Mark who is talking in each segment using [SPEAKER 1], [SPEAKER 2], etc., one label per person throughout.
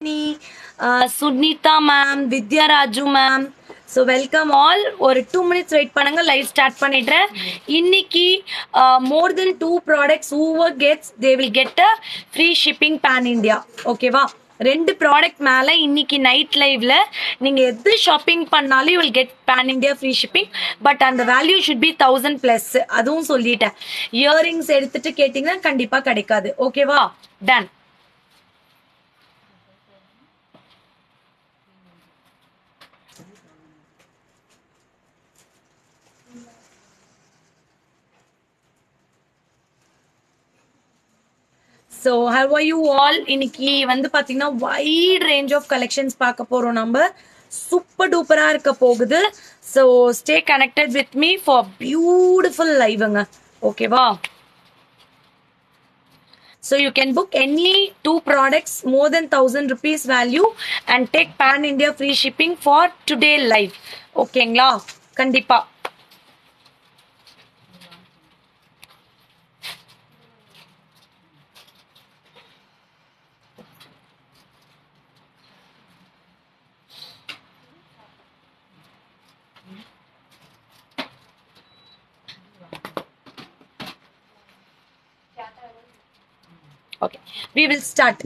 [SPEAKER 1] Sunita ma'am Vidyaraju ma'am so welcome all ஒரு two minutes wait பண்ணுங்க live start பண்ணிடுறேன் இன்னைக்கு more than two products whoever gets they will get a free shipping pan India ஓகேவா ரெண்டு product மேலே இன்னைக்கு night லைவ்ல நீங்கள் எது ஷாப்பிங் பண்ணாலும் you will get pan India free shipping but அந்த value should be thousand plus அதுவும் சொல்லிட்டேன் இயரிங்ஸ் எடுத்துட்டு கேட்டிங்கன்னா கண்டிப்பாக கிடைக்காது ஓகேவா done so how are you all இன்னைக்கு வந்து பார்த்தீங்கன்னா வைட் ரேஞ்ச் ஆஃப் கலெக்ஷன்ஸ் பார்க்க போகிறோம் நம்ம சூப்பர் டூப்பராக இருக்க போகுது so stay connected with me for beautiful லைவுங்க ஓகேவா So you can book any two products more than thousand rupees value and take pan India free shipping for today live. ஓகேங்களா கண்டிப்பா okay we will start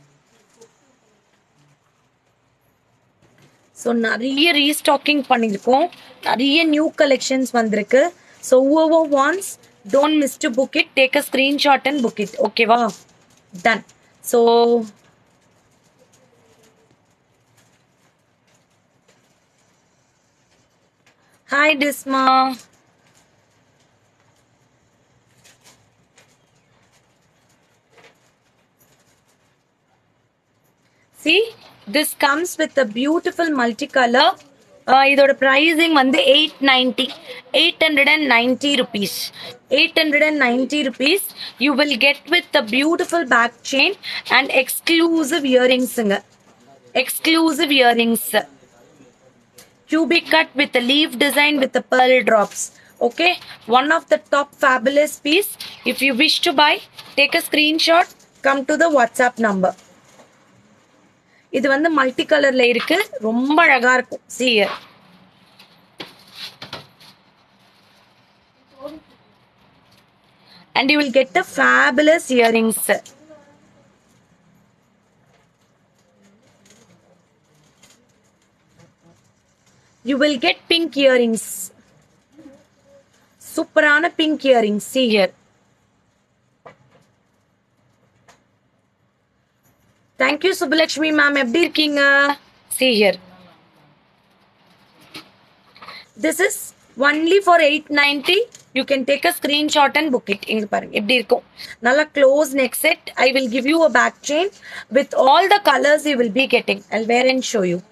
[SPEAKER 1] so நிறைய restocking பண்ணியிருக்கோம் நிறைய new collections வந்திருக்கு so over once don't miss to book it take a screenshot and book it ஓகேவா done so hi Dishma see this comes with a beautiful multicolor uh, இதோட pricing வந்து eight ninety eight hundred and ninety rupees eight hundred and ninety rupees you will get with a beautiful back chain and exclusive இயரிங்ஸுங்க exclusive earrings cubic cut with a leaf design with the pearl drops okay one of the top fabulous piece if you wish to buy take a screenshot come to the whatsapp number இது வந்து multi கலர்ல இருக்கு ரொம்ப அழகா இருக்கும் சீயர் and you will get the fabulous earrings you will get pink earrings சூப்பரான pink earrings see here thank you Subbulakshmi ma'am எப்படி இருக்கீங்க see here this is only for 890 you can take a screenshot and book it இங்க பாருங்க எப்படி இருக்கும் நல்லா close neck set I will give you a back chain with all the colors you will be getting i'll wear and show you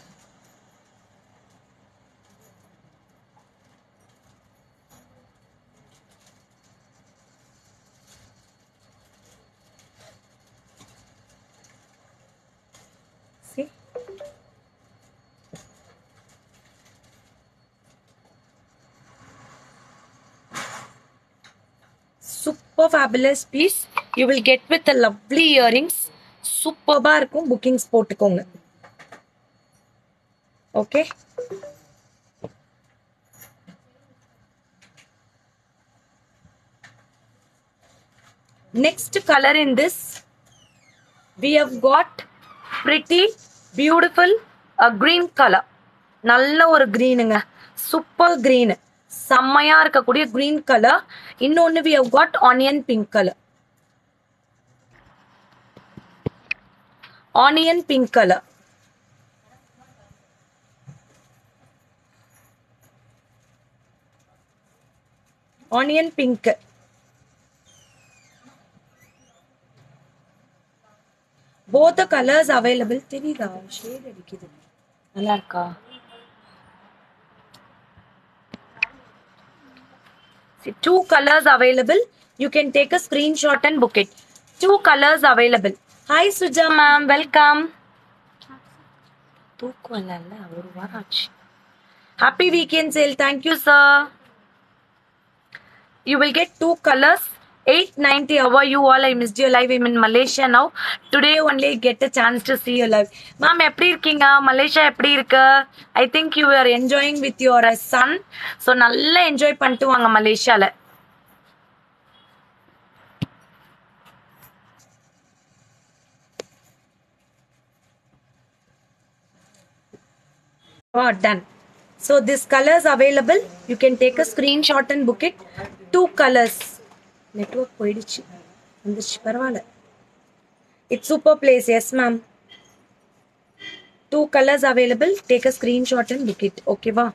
[SPEAKER 1] see super fabulous piece you will get with the lovely earrings சூப்பர்பா இருக்கும் bookings போட்டுக்கோங்க okay next color in this we have got pretty beautiful a green color நல்ல ஒரு greenங்க super green செம்மையா இருக்கக்கூடிய green color இன்னொன்னு we have got onion pink color onion pink color onion pink both the colors available தெரியுதா shade அடிக்குது நல்லா இருக்கா See, two colors available you can take a screenshot and book it two colors available hi Suja ma'am welcome தூக்கம் இல்ல ஒரு வாரம் ஆச்சு happy weekend sale thank you sir you will get two colors 890 how are you all i missed your live i'm in malaysia now today only get a chance to see your live ma'am எப்படி இருக்கீங்க Malaysia எப்படி இருக்கு i think you are enjoying with your uh, son so நல்லா enjoy பண்ணிட்டு வாங்க மலேசியால Oh, done. So this colors available. You can take a screenshot and book it. Two colors. Network போயிடுச்சு வந்துருச்சு பரவாயில்ல it's super place yes ma'am two colours available take a screenshot and book it ஓகேவா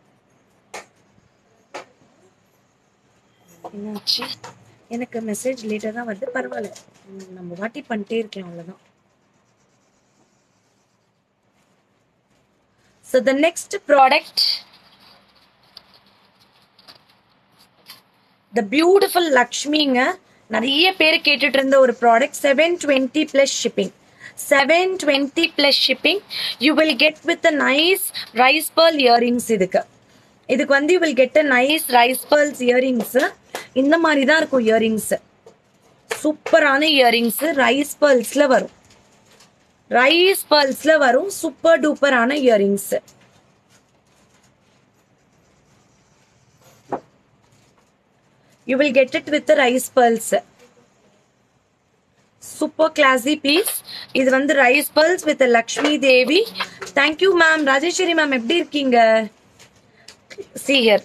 [SPEAKER 1] என்னாச்சு எனக்கு message லேட்டாக தான் வருது பரவாயில்ல ம், நம்ம வாட்டி பண்ணிட்டே இருக்கேன் அவ்வளோதான் So the next product, the beautiful லக்ஷ்மிங்க நிறைய பேர் கேட்டுட்டு இருந்த ஒரு product seven twenty plus shipping seven twenty plus shipping you will get with a nice rice pearl earrings இதுக்கு இதுக்கு வந்து you will get a nice rice pearls earrings இந்த மாதிரி தான் இருக்கும் இயரிங்ஸ் சூப்பரான இயரிங்ஸ் ரைஸ் பேர்ல்ஸ்ல வரும் ரைஸ் பல்ஸ்ல வரும் சூப்பர் டூப்பரான earrings you will get it with rice pearls super classy piece இது வந்து rice pearls with Lakshmi Devi thank you ma'am Rajeswari ma'am எப்படி இருக்கீங்க see here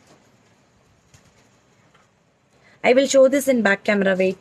[SPEAKER 1] i will show this in back camera wait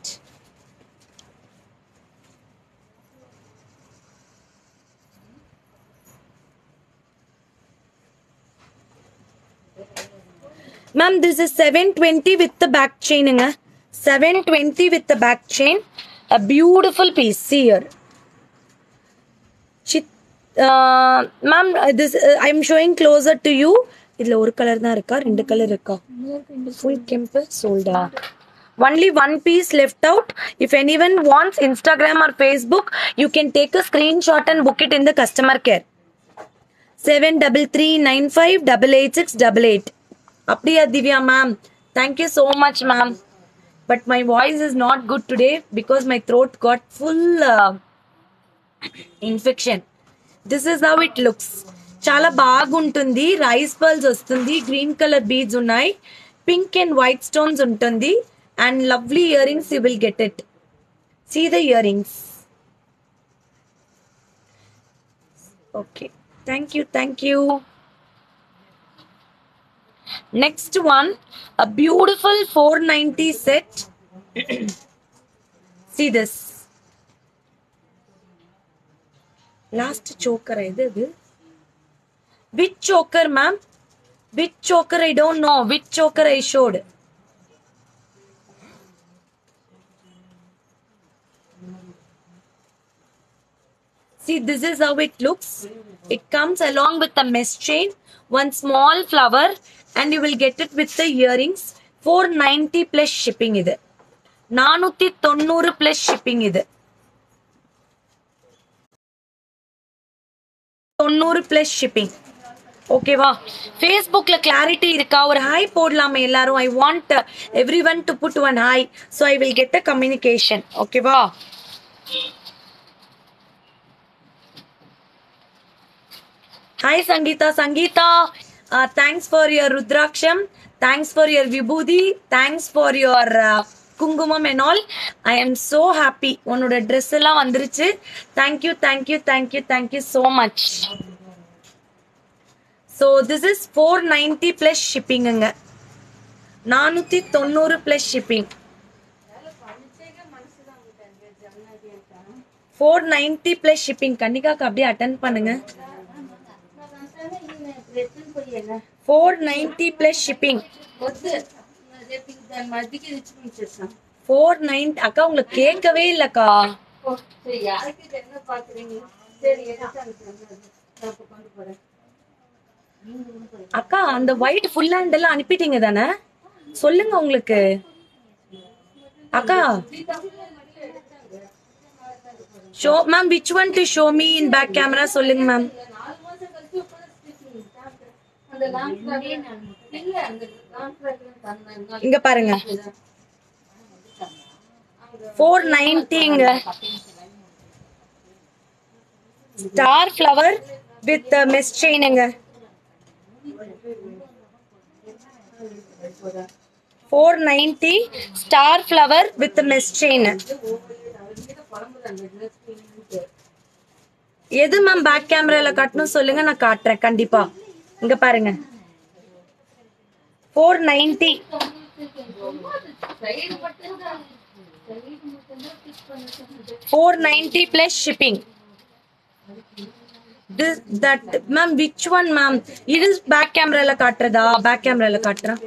[SPEAKER 1] Ma'am, this is 720 with the back chain. inga. 720 with the back chain. A beautiful piece. See here. Chit, uh, ma'am, uh, this uh, I'm showing closer to you. இதுல ஒரு colour தான் இருக்கா ரெண்டு colour இருக்கா full கெம்பு சோல்டா only one piece left out if any one wants Instagram or Facebook you can take a screenshot and book it in the customer care seven double three nine five double eight six double eight அப்படியா Divya ma'am thank you so much ma'am but my voice is not good today because my throat got full infection this is how it looks చాలా బాగుంటుంది rice pearls వస్తుంది green colour beads ఉన్నాయి pink and white stones ఉంటుంది and lovely earrings you will get it see the earrings okay thank you thank you next one a beautiful four ninety set see this last choker இது இது which choker ma'am which choker I don't know which choker I showed See, this is how it looks. It comes along with the mesh chain, one small flower, and you will get it with the earrings. 490 plus shipping இது நானூத்தி தொண்ணூறு plus shipping இது தொண்ணூறு plus shipping ஓகேவா ஃபேஸ்புக்கில் clarity இருக்கா ஒரு hi போடலாமே எல்லாரும் I want every one to put one hi so I will get a communication ஓகேவா hi Sangeetha Sangeetha thanks for your rudraksham thanks for your vibhuti thanks for your kumkumam and all I am so happy உன்னோட dress எல்லாம் வந்துருச்சு thank you thank you thank you thank you so much so this is four ninety plus ஷிப்பிங்குங்க நானூற்றி தொண்ணூறு plus shipping four ninety plus shipping கன்னிகாக்கு அப்படியே attend பண்ணுங்க four ninety plus shipping four nine அக்கா உங்களுக்கு கேட்கவே இல்லக்கா அக்கா அந்த ஒயிட் ஃபுல் ஹேண்ட் எல்லாம் அனுப்பிட்டீங்க தானே சொல்லுங்க உங்களுக்கு அக்கா show ma'am which one to show me in back camera சொல்லுங்க மேம் இங்க பாருங்க ஃபோர் நைன்டிங்க ஸ்டார் ஃப்ளவர் வித் மிஸ் செயினுங்க four ninety star flower with mesh chain எது மேம் பேக் கேமரால காட்டணும் சொல்லுங்க நான் காட்டுறேன் கண்டிப்பா இங்க பாருங்க four ninety four ninety plus shipping that ma'am which one ma'am இது பேக் கேமரால காட்டுறதா பேக் கேமரால காட்டுறேன்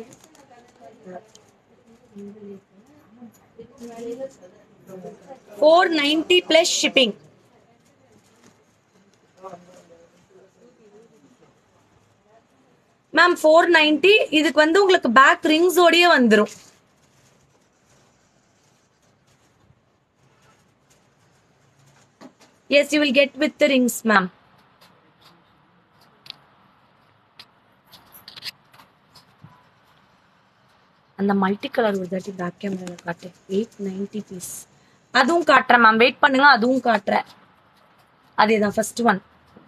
[SPEAKER 1] four ninety plus shipping ma'am four ninety இதுக்கு வந்து உங்களுக்கு பேக் ரிங்ஸோடயே வந்துரும் yes you will get with rings ma'am அந்த மல்டி கலர் ஒரு தாட்டி பேக் கேமரால காட்டு எயிட் நைன்டி பீஸ் அதுவும் காட்டுறேன் மேம் வெயிட் பண்ணுங்க அதுவும் காட்டுறேன் அதேதான் ஃபர்ஸ்ட் ஒன்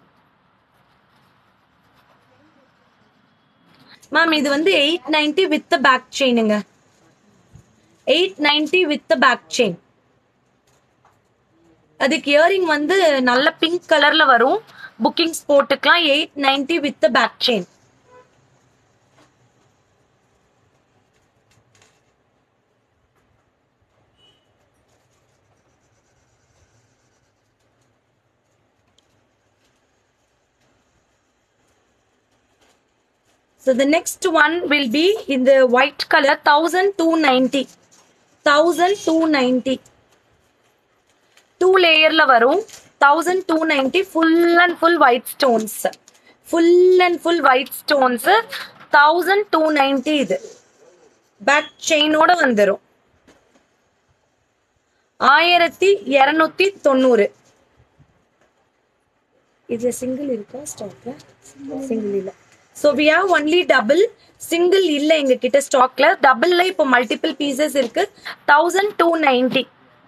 [SPEAKER 1] மேம் இது வந்து எயிட் நைன்டி வித் பேக் செயினுங்க eight ninety with back chain அதுக்கு இயரிங் வந்து நல்ல பிங்க் கலர்ல வரும் புக்கிங்ஸ் போட்டுக்கலாம் eight ninety with back chain So the next one will be in the white color 1290. 1290. Two லேயர்ல வரும் thousand two ninety full and full white stones full and full white stones thousand two ninety இது back செயினோட வந்துடும் ஆயிரத்தி இரநூத்தி தொண்ணூறு இதுல single இருக்கா ஸ்டாக்ல சிங்கிள் இல்ல so we have only double single இல்ல எங்க கிட்ட ஸ்டாக்ல டபுள்ல இப்போ மல்டிபிள் பீசஸ் இருக்கு thousand two ninety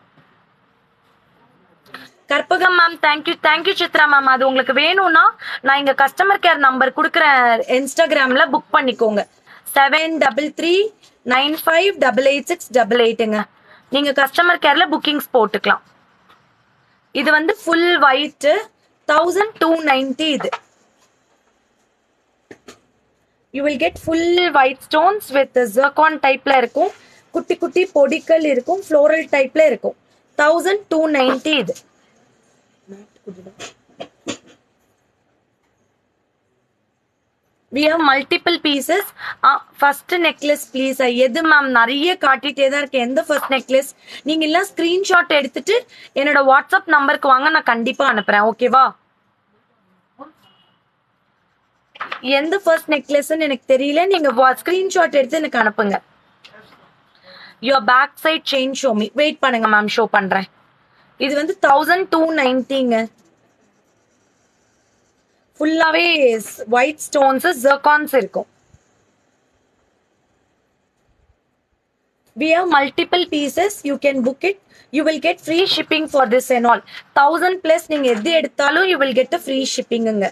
[SPEAKER 1] Karpagam ma'am thank you thank you Chithra ma'am அது உங்களுக்கு வேணும்னா நான் இங்க கஸ்டமர் கேர் நம்பர் கொடுக்குறேன் இன்ஸ்டாகிராம்ல புக் பண்ணிக்கோங்க seven double three nine five double eight six double எயிட்டுங்க நீங்க கஸ்டமர் கேர்ல புக்கிங்ஸ் போட்டுக்கலாம் இது வந்து full white thousand two ninety இது you will get full white stones with zircon டைப்ல இருக்கும் குட்டி குட்டி பொடிக்கல் இருக்கும் ஃப்ளோரல் டைப்ல இருக்கும் தௌசண்ட் டூ நைன்டி இது we have multiple pieces first necklace please எது மேம் நிறைய காட்டிட்டே தான் இருக்கு எந்த ஃபர்ஸ்ட் நெக்லஸ் நீங்க எல்லாம் ஸ்கிரீன்ஷாட் எடுத்துட்டு என்னோட வாட்ஸ்அப் நம்பருக்கு வாங்க நான் கண்டிப்பா அனுப்புறேன் ஓகேவா எந்த ஃபர்ஸ்ட் நெக்லஸ்ன்னு எனக்கு தெரியல நீங்க ஸ்கிரீன்ஷாட் எடுத்து எனக்கு அனுப்புங்க your back side chain show me wait பண்ணுங்க மேம் ஷோ பண்றேன் இது வந்து தௌசண்ட் டூ நைன்டிங்க ஃபுல்லாவே ஒயிட் ஸ்டோன்ஸ் ஜர்கான்ஸ் இருக்கும் we have multiple pieces you can book it you will get free shipping for this and all 1000 plus நீங்க எது எடுத்தாலும் you will get a free shipping ங்க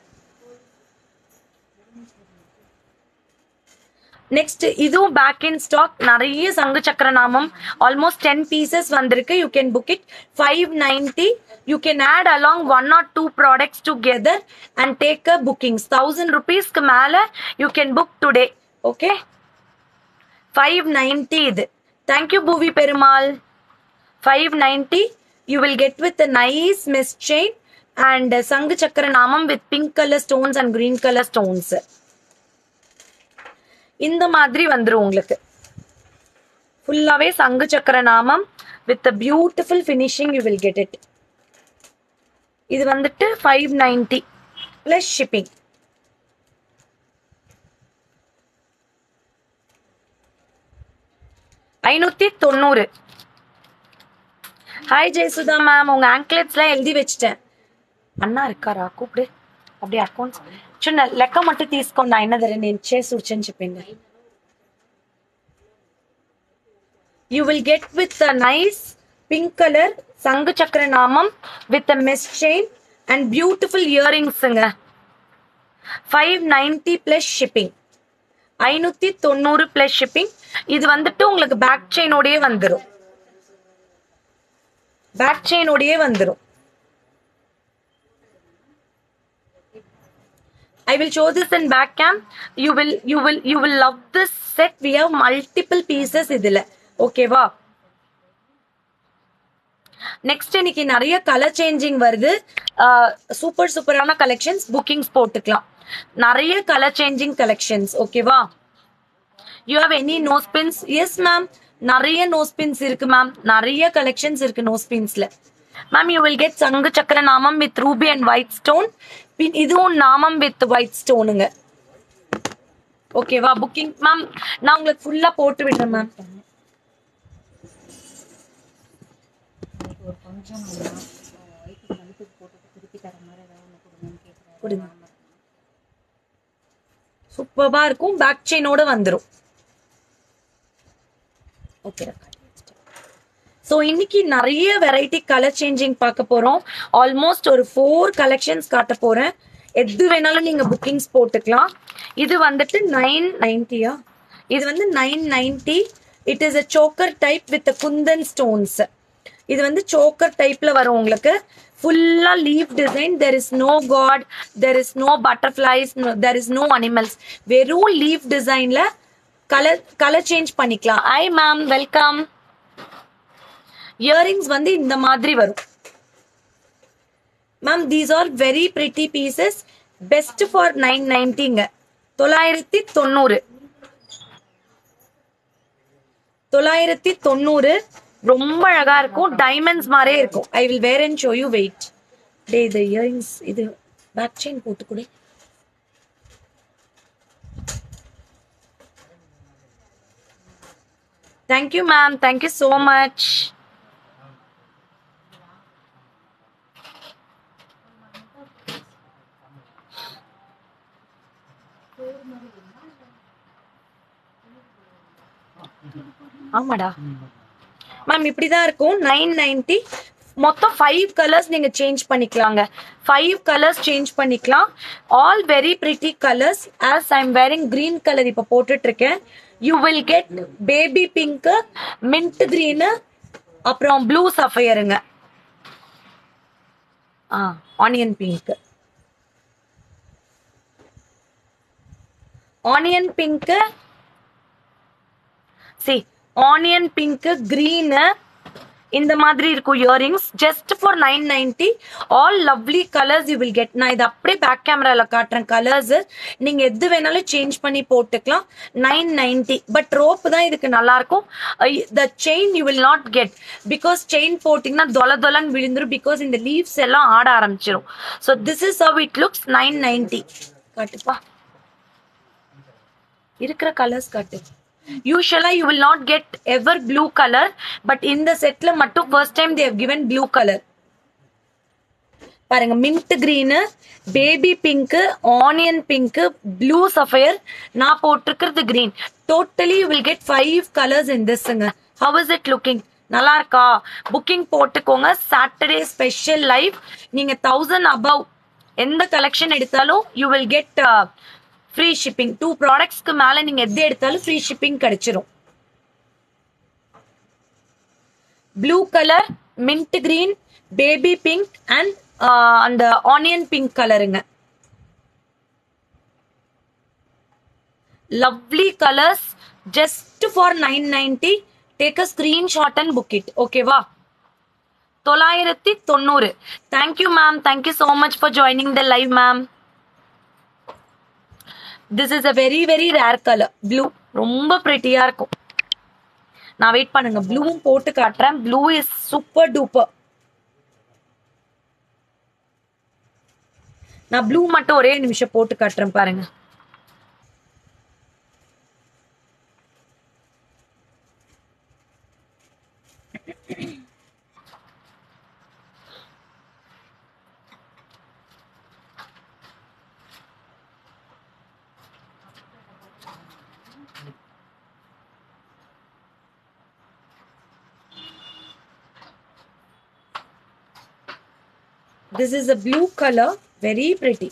[SPEAKER 1] நெக்ஸ்ட் இதுவும் பேக் இன் ஸ்டாக் நிறைய சங்கு சக்கர நாமம் ஆல்மோஸ்ட் டென் பீசஸ் வந்திருக்கு you can book it five ninety you can add along one or two products together and take a bookings thousand ருபீஸ்க்கு மேல you can book today okay five ninety இது thank you Poovi Perumal five ninety you will get with nice mesh chain and சங்கு சக்கர நாமம் with pink colour stones and green colour stones இந்த மாதிரி வந்துரும் உங்களுக்கு ஃபுல்லாவே சங்கு சக்கர நாமம் with beautiful finishing you will get it இது வந்துட்டு ஃபைவ் நைன்டி பிளஸ் ஷிப்பிங் ஐநூத்தி தொண்ணூறு ஹாய் ஜெயசுதா மேம் உங்க ஆங்க்லெட்ஸ்லாம் எழுதி வச்சிட்டேன் అన్నా இருக்காరా కూపుడు అప్పుడే అకౌంట్స్ చిన్న లెక్క మట్టు తీసుకోండి ఆయన దగ్గర నేను చేసి వచ్చని చెప్పింది you will get with nice pink colour சங்கு சக்கர நாமம் with mesh chain and beautiful இயரிங்ஸுங்க ஃபைவ் நைன்டி பிளஸ் ஷிப்பிங் ஐநூத்தி தொண்ணூறு பிளஸ் ஷிப்பிங் இது வந்துட்டு உங்களுக்கு பேக் செயினோடயே வந்துடும் பேக் செயினோடயே வந்துடும் I will show this in back cam. You will you will you will love this set. We have multiple pieces இதுல ஓகேவா நெக்ஸ்ட் இன்னைக்கு நிறைய கலர் சேஞ்சிங் வருது சூப்பர் சூப்பரான கலெக்ஷன்ஸ் புக்கிங்ஸ் போட்டுக்கலாம் நிறைய கலர் சேஞ்சிங் கலெக்ஷன்ஸ் ஓகேவா you have any nose pins yes ma'am நிறைய நோஸ் பின்ஸ் இருக்கு மேம் நிறைய கலெக்ஷன்ஸ் இருக்கு நோஸ் பின்ஸ்ல மேம் யூ வில் கெட் சங்கு சக்கர நாமம் with ruby and white stone pin இதுவும் நாமம் வித் ஒயிட் ஸ்டோனுங்க ஓகேவா புக்கிங் மேம் நான் உங்களுக்கு ஃபுல்லா போட்டு விடுறேன் மேம் கொடுங்க சூப்பர்பா இருக்கும் பேக் செயினோட வந்துரும் ஓகே ஸோ இன்னைக்கு நிறைய வெரைட்டி கலர் சேஞ்சிங் பார்க்க போறோம் ஆல்மோஸ்ட் ஒரு ஃபோர் கலெக்ஷன்ஸ் காட்ட போறேன் எது வேணாலும் நீங்க புக்கிங்ஸ் போட்டுக்கலாம் இது வந்துட்டு நைன் நைன்டியா இது வந்து nine ninety it is a choker type with kundan stones இது வந்து சோக்கர் டைப்ல வரும் உங்களுக்கு ஃபுல்லா leaf design there is no god there is no butterflies there is no animals வெறும் லீஃப் டிசைன்ல கலர் கலர் சேஞ்ச் பண்ணிக்கலாம் ஐ மேம் வெல்கம் இயரிங்ஸ் வந்து இந்த மாதிரி வரும் ma'am these are very pretty pieces best for nine நைன்டிங்க தொள்ளாயிரத்தி தொண்ணூறு தொள்ளாயிரத்தி தொண்ணூறு ரொம்ப அழகா இருக்கும் டைமண்ட்ஸ் மாதிரியே இருக்கும் I will wear and show you wait டே இது இயரிங்ஸ் இது பேக் செயின் போட்டு கொடு thank you ma'am thank you so much ஆமாடா மேம் இப்படிதான் இருக்கும் நைன் நைன்டி மொத்தம் ஃபைவ் கலர்ஸ் நீங்க சேஞ்ச் பண்ணிக்கலாங்க ஃபைவ் கலர்ஸ் சேஞ்ச் பண்ணிக்கலாம் all very pretty colours as I am wearing green colour இப்போ போட்டுட்டு இருக்கேன் you will get baby pink mint green அப்புறம் ப்ளூ சஃபயருங்க ah onion pink onion pink சி ஆனியன் பிங்க் கிரீனு இந்த மாதிரி இருக்கும் earrings just for nine ninety all lovely colours you will get நான் இது அப்படியே பேக் கேமரால காட்டுறேன் கலர்ஸ் நீங்க எது வேணாலும் சேஞ்ச் பண்ணி போட்டுக்கலாம் நைன் நைன்டி பட் ரோப் தான் இதுக்கு நல்லா இருக்கும் the chain you will not get because chain போட்டிங்கன்னா தொல தொலன்னு விழுந்துரும் பிகாஸ் இந்த லீவ்ஸ் எல்லாம் ஆட ஆரம்பிச்சிடும் so this is how it looks nine ninety காட்டுப்பா இருக்கிற கலர்ஸ் காட்டு யூஸ்வலா you will not get ever blue colour but இந்த செட்ல மட்டும் first time they've given blue colour பாருங்க mint green baby pink onion pink blue sapphire நான் போட்டிருக்கிறது green totally you will get five colours in திஸ்ங்க how is it looking நல்லா இருக்கா booking போட்டுக்கோங்க சாட்டர்டே ஸ்பெஷல் லைவ் நீங்க தௌசண்ட் அபவ் எந்த collection எடுத்தாலும் you will get free shipping two ப்ராடக்ட்ஸ்க்கு மேல நீங்க எது எடுத்தாலும் ஃப்ரீ ஷிப்பிங் கிடைச்சிரும் blue colour mint green baby pink and அந்த ஆனியன் பிங்க் கலருங்க lovely colours just for nine ninety take a screenshot and book it ஓகேவா தொள்ளாயிரத்தி தொண்ணூறு thank you ma'am thank you so much for joining the live ma'am this is a very very rare colour blue ரொம்ப ப்ரிட்டியா இருக்கும் நான் wait பண்ணுங்க ப்ளூவும் போட்டு காட்டுறேன் ப்ளூ இஸ் சூப்பர் டூப்பர் நான் ப்ளூ மட்டும் ஒரே நிமிஷம் போட்டு காட்டுறேன் பாருங்க this is a blue colour very pretty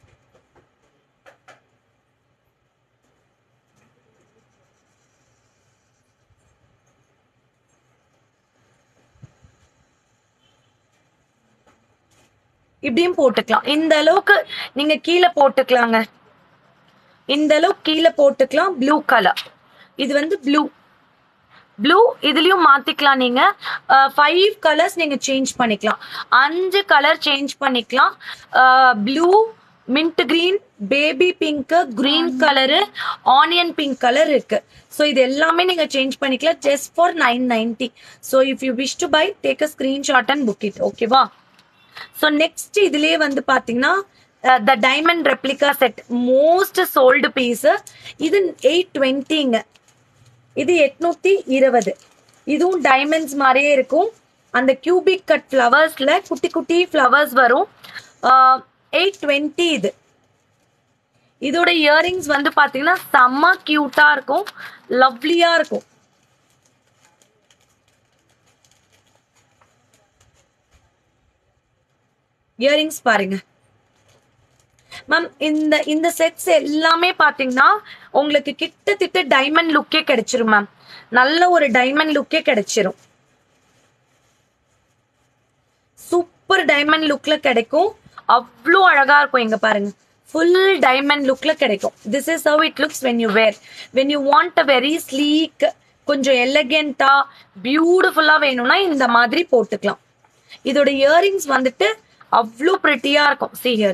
[SPEAKER 1] இப்படியும் போட்டுக்கலாம் இந்த அளவுக்கு நீங்க கீழே போட்டுக்கலாங்க இந்த அளவுக்கு கீழே போட்டுக்கலாம் ப்ளூ கலர் இது வந்து ப்ளூ ப்ளூ இதுலயும் மாத்திக்கலாம் நீங்க ஃபைவ் கலர்ஸ் நீங்க சேஞ்ச் பண்ணிக்கலாம் அஞ்சு கலர் சேஞ்ச் பண்ணிக்கலாம் blue mint green baby pink green colour onion pink colour இருக்கு ஸோ இது எல்லாமே நீங்க சேஞ்ச் பண்ணிக்கலாம் just for nine ninety so if you wish to buy take a screenshot and book it ஓகேவா so next இதுலயே வந்து பாத்தீங்கன்னா the diamond replica set most sold piece இது எயிட் டுவெண்ட்டிங்க இது எட்நூத்தி இருபது இதுவும் டைமண்ட்ஸ் மாதிரியே இருக்கும் அந்த கியூபிக் கட் ஃப்ளவர்ஸ்ல குட்டி குட்டி ஃப்ளவர்ஸ் வரும் எயிட் டுவெண்ட்டி இது இதோட இயரிங்ஸ் வந்து பாத்தீங்கன்னா செம்ம கியூட்டா இருக்கும் லவ்லியா இருக்கும் இயரிங்ஸ் பாருங்க மேம் இந்த இந்த செட்ஸ் எல்லாமே பாத்தீங்கன்னா உங்களுக்கு கிட்டத்தட்ட டைமண்ட் லுக்கே கிடைச்சிரும் மேம் நல்ல ஒரு டைமண்ட் லுக்கே கிடைச்சிரும் சூப்பர் டைமண்ட் லுக்ல கிடைக்கும் அவ்வளோ அழகா இருக்கும் இங்க பாருங்க ஃபுல் டைமண்ட் லுக்ல கிடைக்கும் this is how it looks when you wear when you want a very sleek கொஞ்சம் எலகெண்டா பியூட்டிஃபுல்லா வேணும்னா இந்த மாதிரி போட்டுக்கலாம் இதோட இயரிங்ஸ் வந்துட்டு அவ்வளோ பிரிட்டியா இருக்கும் see here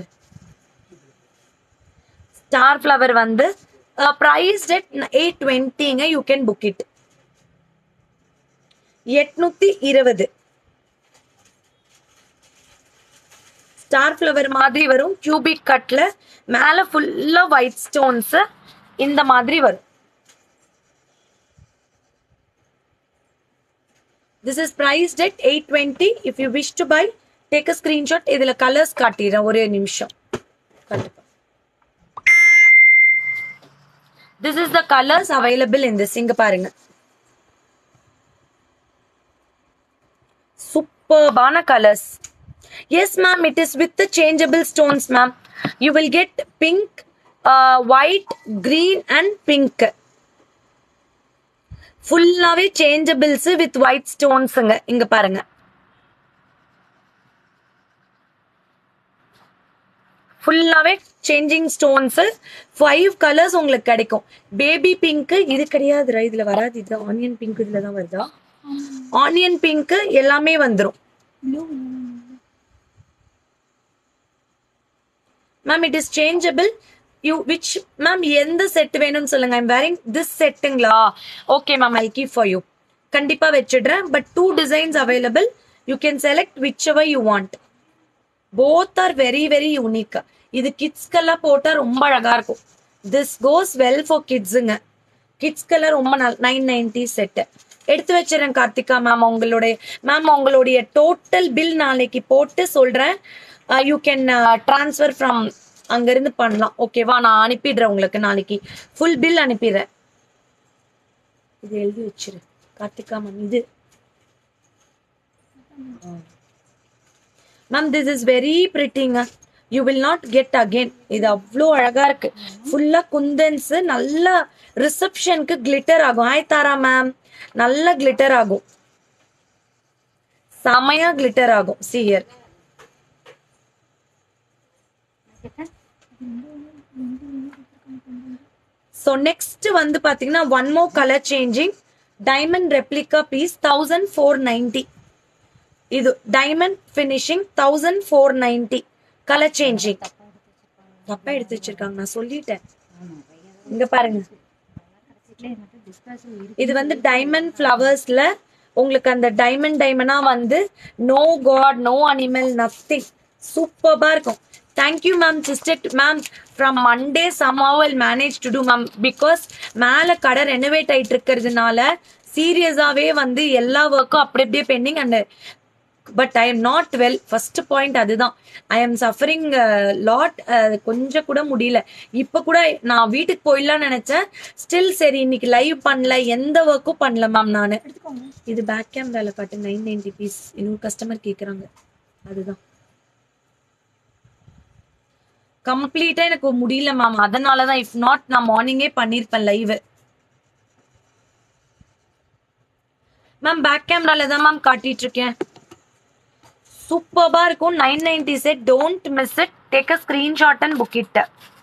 [SPEAKER 1] ஸ்டார் ஃப்ளவர் வந்து ப்ரைஸ் எட் எயிட் டுவெண்ட்டிங்க யூ கேன் புக் இட் எட்நூத்தி இருபது ஸ்டார் ஃப்ளவர் மாதிரி வரும் கியூபிக் கட்ல மேல ஃபுல்லா ஒயிட் ஸ்டோன்ஸ் இந்த மாதிரி வரும் this is priced at eight twenty if you wish to buy take a screenshot இதுல கலர்ஸ் காட்டிடுறேன் ஒரே நிமிஷம் கண்டிப்பா this is the colours available in this இங்க பாருங்க சூப்பர்பான colours yes ma'am it is with changeable stones ma'am you will get pink white green and pink ஃபுல்லாவே changeables with white ஸ்டோன்ஸுங்க இங்க பாருங்க ஃபுல்லாவே சேஞ்சிங் ஸ்டோன்ஸ் ஃபைவ் கலர்ஸ் உங்களுக்கு கிடைக்கும் baby pink இது கிடையாதுடா இதுல வராது இது ஆனியன் பிங்க் இதுல தான் வருதா ஆனியன் பிங்க் எல்லாமே வந்துரும் ma'am it is changeable you which ma'am எந்த செட் வேணும்னு சொல்லுங்க ஐம் வேரிங் திஸ் செட்டுங்களா okay ma'am I keep for you கண்டிப்பா வச்சிடுறேன் but two designs available you can select whichever you want both are very very unique இது கிட்ஸ்க்கெல்லாம் போட்டா ரொம்ப அழகா இருக்கும் திஸ் கோஸ் வெல் ஃபார் கிட்ஸுங்க கிட்ஸ்க்கெல்லாம் ரொம்ப நல் நைன் நைன்டி செட்டு எடுத்து வச்சிடறேன் கார்த்திகா மேம் உங்களுடைய மேம் உங்களுடைய டோட்டல் பில் நாளைக்கு போட்டு சொல்றேன் யூ கேன் ட்ரான்ஸ்ஃபர் ஃப்ரம் அங்கிருந்து பண்ணலாம் ஓகேவா நான் அனுப்பிடுறேன் உங்களுக்கு நாளைக்கு ஃபுல் பில் அனுப்பிடுறேன் இது எழுதி வச்சிரு கார்த்திகா மேம் இது மேம் திஸ் இஸ் வெரி பிரிட்டிங்க you will not get again இது அவ்வளோ அழகா இருக்கு ஃபுல்லா குந்தன்ஸ் நல்ல ரிசப்ஷனுக்கு கிளிட்டர் ஆகும் ஆய் தாரா மேம் நல்ல கிளிட்டர் ஆகும் செமையா கிளிட்டர் ஆகும் சியர் ஸோ நெக்ஸ்ட் வந்து பாத்தீங்கன்னா one more colour changing diamond replica piece thousand four ninety இது diamond finishing thousand four ninety colour changing தப்பா எடுத்து வச்சிருக்காங்க நான் சொல்லிட்டேன் இங்க பாருங்க இது வந்து டைமண்ட் ஃப்ளவர்ஸ்ல உங்களுக்கு அந்த டைமண்ட் டைமண்டா வந்து no god no animal nothing சூப்பர்பா இருக்கும் thank you ma'am sister ma'am from Monday somehow I'll manage to do ma'am because மேல கடை ரெனோவேட் ஆயிட்டு இருக்கிறதுனால சீரியஸாவே வந்து எல்லா ஒர்க்கும் அப்படி அப்படியே pending and but I am not well first point அதுதான் ஐ எம் சஃபரிங் லாட் கொஞ்சம் கூட முடியல இப்ப கூட நான் வீட்டுக்கு போயிடலாம்னு நினைச்சேன் ஸ்டில் சரி இன்னைக்கு லைவ் பண்ணல எந்த ஒர்க்கும் பண்ணல மேம் நானு இது பேக் கேமரால காட்டு நைன் நைன்டி பீஸ் இன்னொரு கஸ்டமர் கேக்குறாங்க அதுதான் கம்ப்ளீட்டா எனக்கு முடியல மேம் அதனால தான் இஃப் நாட் நான் மார்னிங்கே பண்ணிருப்பேன் லைவ் மேம் பேக் கேமரால தான் மேம் காட்டிட்டு இருக்கேன் சூப்பர்பா இருக்கும் nine ninety set don't miss it take a screenshot and book it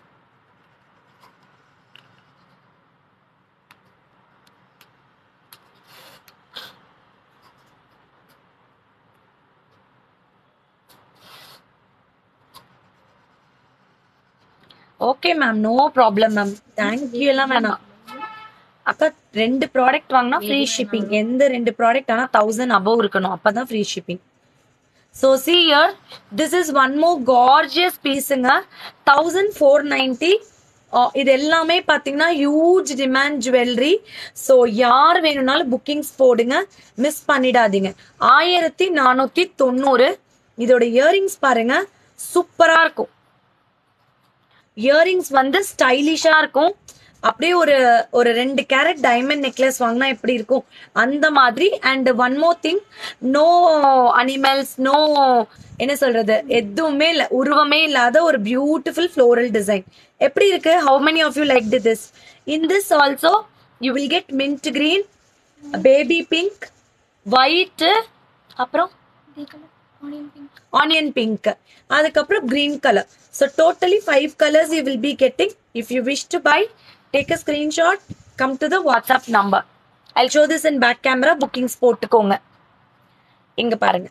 [SPEAKER 1] okay ma'am no problem ma'am thank you எல்லாம் வேணாம் அக்கா ரெண்டு ப்ராடக்ட் வாங்கினா ஃப்ரீ ஷிப்பிங் எந்த ரெண்டு ப்ராடக்ட் ஆனால் தௌசண்ட் அபவ் இருக்கணும் அப்பதான் free shipping so see here this is one more gorgeous பீஸுங்க தௌசண்ட் ஃபோர் நைன்டி இது எல்லாமே பார்த்தீங்கன்னா ஹியூஜ் டிமாண்ட் ஜுவல்லரி ஸோ யார் வேணும்னாலும் புக்கிங்ஸ் போடுங்க மிஸ் பண்ணிடாதீங்க ஆயிரத்தி நானூற்றி தொண்ணூறு இதோட இயரிங்ஸ் பாருங்க சூப்பராக இருக்கும் இயரிங்ஸ் வந்து ஸ்டைலிஷா இருக்கும் அப்படியே ஒரு ஒரு ரெண்டு கேரட் டைமண்ட் நெக்லஸ் வாங்கினா எப்படி இருக்கும் அந்த மாதிரி and one more thing no animals no என்ன சொல்றது எதுவுமே இல்ல உருவமே இல்லாத ஒரு பியூட்டிஃபுல் ஃப்ளோரல் டிசைன் எப்படி இருக்கு how many of you like the this in this also you will get mint green baby pink white அப்புறம் ஆனியன் பிங்க் அதுக்கப்புறம் green colour so totally five colours you will be getting if you wish to buy take a screenshot come to the WhatsApp number I show this in back camera bookings போட்டுக்கோங்க இங்க பாருங்க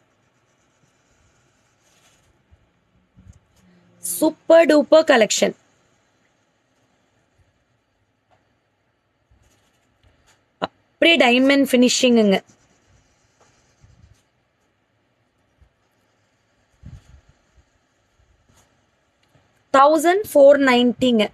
[SPEAKER 1] super duper collection அப்படியே diamond ஃபினிஷிங்குங்க thousand four நைன்ட்டிங்க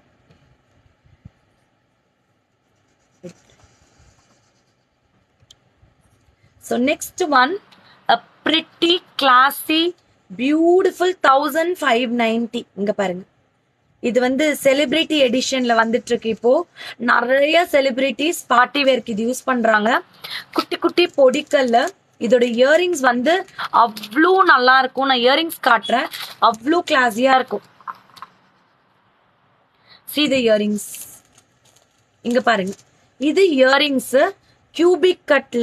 [SPEAKER 1] so next one a pretty classy beautiful thousand five ninety இங்க பாருங்க இது வந்து செலிபிரிட்டி எடிஷன்ல வந்துட்டு இருக்கு இப்போ நிறைய செலிபிரிட்டிஸ் பார்ட்டி வேர்க்கு இது யூஸ் பண்றாங்க குட்டி குட்டி பொடிக்கல்ல இதோட இயரிங்ஸ் வந்து அவ்வளோ நல்லா இருக்கும் நான் இயரிங்ஸ் காட்டுறேன் அவ்வளோ கிளாஸியா இருக்கும் see the earrings இங்க பாருங்க இது இயரிங்ஸ் கியூபிக் கட்ல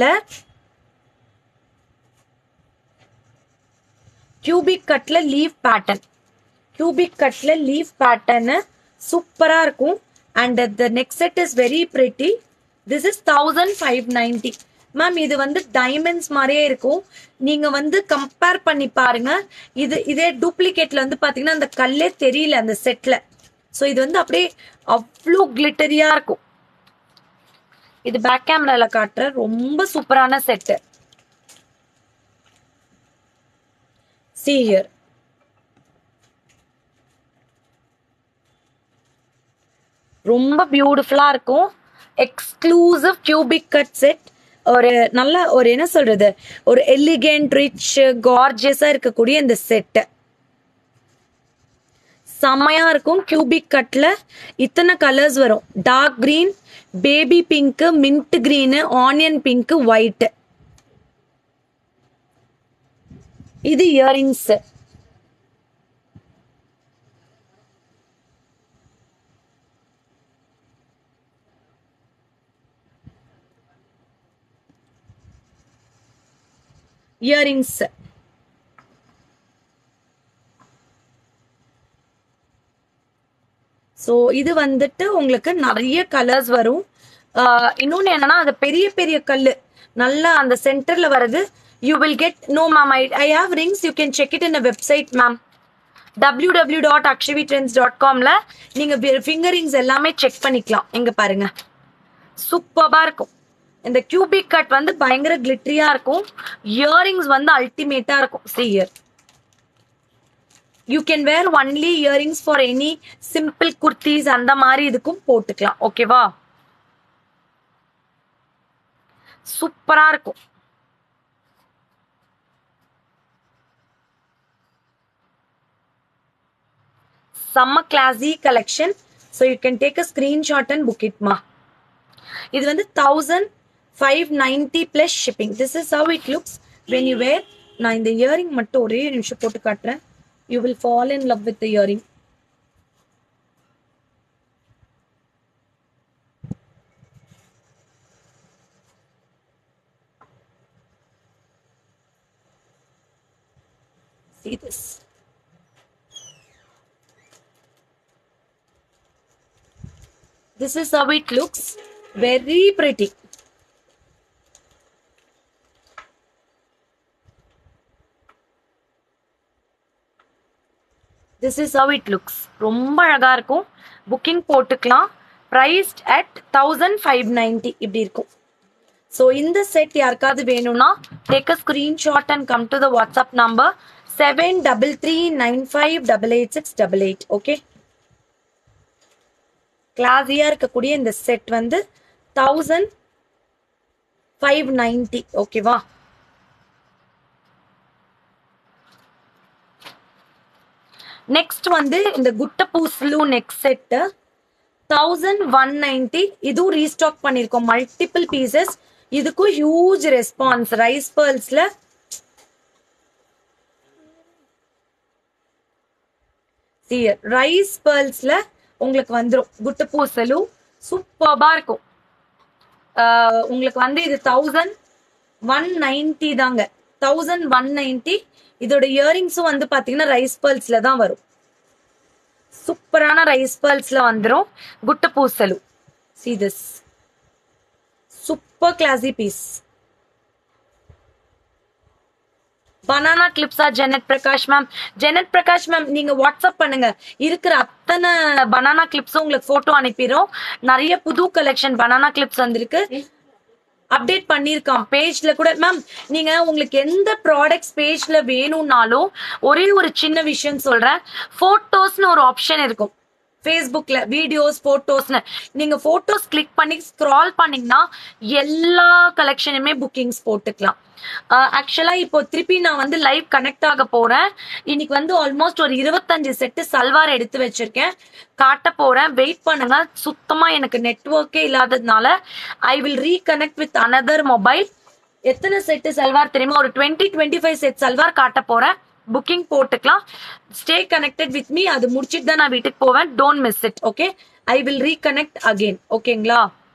[SPEAKER 1] கியூபிக் கட்ல லீவ் பேட்டர்ன் கியூபிக் கட்ல லீவ் பேட்டர்ன் சூப்பரா இருக்கும் and the next set is very pretty this is thousand five ninety ma'am இது வந்து டைமண்ட்ஸ் மாதிரியே இருக்கும் நீங்க வந்து கம்பேர் பண்ணி பாருங்க இது இதே டூப்ளிகேட்ல வந்து பாத்தீங்கன்னா அந்த கல்லே தெரியல அந்த செட்ல ஸோ இது வந்து அப்படியே அவ்வளோ கிளிட்டரியா இருக்கும் இது பேக் கேமரால காட்டுற ரொம்ப சூப்பரான செட்டு see here ரொம்ப பியூட்டிஃபுல்லா இருக்கும் எக்ஸ்க்ளூசிவ் கியூபிக் கட் செட் ஒரு நல்ல ஒரு என்ன சொல்றது ஒரு எலிகென்ட் ரிச் கார்ஜியஸா இருக்கக்கூடிய இந்த செட்டு செம்மையா இருக்கும் கியூபிக் கட்ல இத்தனை கலர்ஸ் வரும் dark green baby pink mint green onion pink white இது இயரிங்ஸ் இயரிங்ஸ் ஸோ இது வந்துட்டு உங்களுக்கு நிறைய கலர்ஸ் வரும் ஆஹ் இன்னொன்னு என்னன்னா அது பெரிய பெரிய கல்லு நல்லா அந்த சென்டர்ல வர்றது you will get no ma'am I I have rings you can check it in a website ma'am W W dot Akshavi trends dot காம்ல நீங்க ஃபிங்கரிங்ஸ் எல்லாமே செக் பண்ணிக்கலாம் எங்க பாருங்க சூப்பர்பா இருக்கும் இந்த கியூபிக் கட் வந்து பயங்கர கிளிட்டரியா இருக்கும் இயரிங்ஸ் வந்து அல்டிமேட்டா இருக்கும் see here you can wear only earrings for any simple kurtis அந்த மாதிரி இதுக்கும் போட்டுக்கலாம் ஓகேவா சூப்பரா இருக்கும் செம்ம classy collection so you can take a screenshot and book it மா இது வந்து thousand five ninety plus shipping this is how it looks when you wear நான் இந்த இயரிங் மட்டும் ஒரே நிமிஷம் போட்டு காட்டுறேன் you will fall in love with earring this this is how it looks very pretty this is how it looks ரொம்ப அழகா இருக்கும் புக்கிங் போட்டுக்கலாம் priced at thousand five ninety இப்படி இருக்கும் ஸோ இந்த செட் யாருக்காவது வேணும்னா take a screenshot and come to the WhatsApp number seven double three nine five double eight six double eight okay கிளாஸியாக இருக்கக்கூடிய இந்த செட் வந்து தௌசண்ட் ஃபைவ் நைன்டி ஓகேவா நெக்ஸ்ட் வந்து இந்த gutta pusalu next set thousand one ninety இதுவும் ரீஸ்டாக் பண்ணியிருக்கோம் multiple pieces இதுக்கும் ஹியூஜ் ரெஸ்பான்ஸ் ரைஸ் பேர்ல்ஸ்ல ரைஸ் பேர்ல்ஸ்ல உங்களுக்கு வந்துடும் குட்ட பூசலு சூப்பர்பா இருக்கும் ஆஹ் உங்களுக்கு வந்து இது தௌசண்ட் ஒன் நைன்டி தாங்க தௌசண்ட் ஒன் நைன்டி இதோட இயரிங்ஸும் வந்து பாத்தீங்கன்னா ரைஸ் பேர்ல்ஸ்ல தான் வரும் சூப்பரான ரைஸ் பேர்ல்ஸ்ல வந்துரும் gutta pusalu see this super classy piece banana கிளிப்ஸா Janet Prakash ma'am Janet Prakash ma'am நீங்க வாட்ஸ்அப் பண்ணுங்க இருக்கிற அத்தனை பனானா கிளிப்ஸும் உங்களுக்கு போட்டோ அனுப்பிடும் நிறைய புது கலெக்ஷன் பனானா கிளிப்ஸ் வந்திருக்கு அப்டேட் பண்ணியிருக்கான் பேஜ்ல கூட மேம் நீங்க உங்களுக்கு எந்த ப்ராடக்ட்ஸ் பேஜ்ல வேணும்னாலும் ஒரே ஒரு சின்ன விஷயம் சொல்றேன் போட்டோஸ்னு ஒரு ஆப்ஷன் இருக்கும் ஃபேஸ்புக்ல வீடியோஸ் போட்டோஸ்னு நீங்க போட்டோஸ் கிளிக் பண்ணி ஸ்க்ரால் பண்ணீங்கன்னா எல்லா கலெக்ஷனுமே புக்கிங்ஸ் போட்டுக்கலாம் ஆக்சுவலா இப்போ திருப்பி நான் வந்து லைவ் கனெக்ட் ஆக போறேன் இன்னைக்கு வந்து ஆல்மோஸ்ட் ஒரு இருபத்தஞ்சு செட்டு சல்வார் எடுத்து வச்சிருக்கேன் காட்ட போறேன் வெயிட் பண்ணுங்க சுத்தமா எனக்கு நெட்ஒர்க்கே இல்லாததுனால I will reconnect with another mobile எத்தனை செட்டு சல்வார் தெரியுமா ஒரு twenty twenty five set salwar காட்ட போறேன் புக்கிங் போட்டுக்கலாம் ஸ்டே கனெக்டட் வித் மீ அது முடிச்சிட்டு தான் நான் வீட்டுக்கு போவேன் don't miss it okay I will reconnect again ஓகேங்களா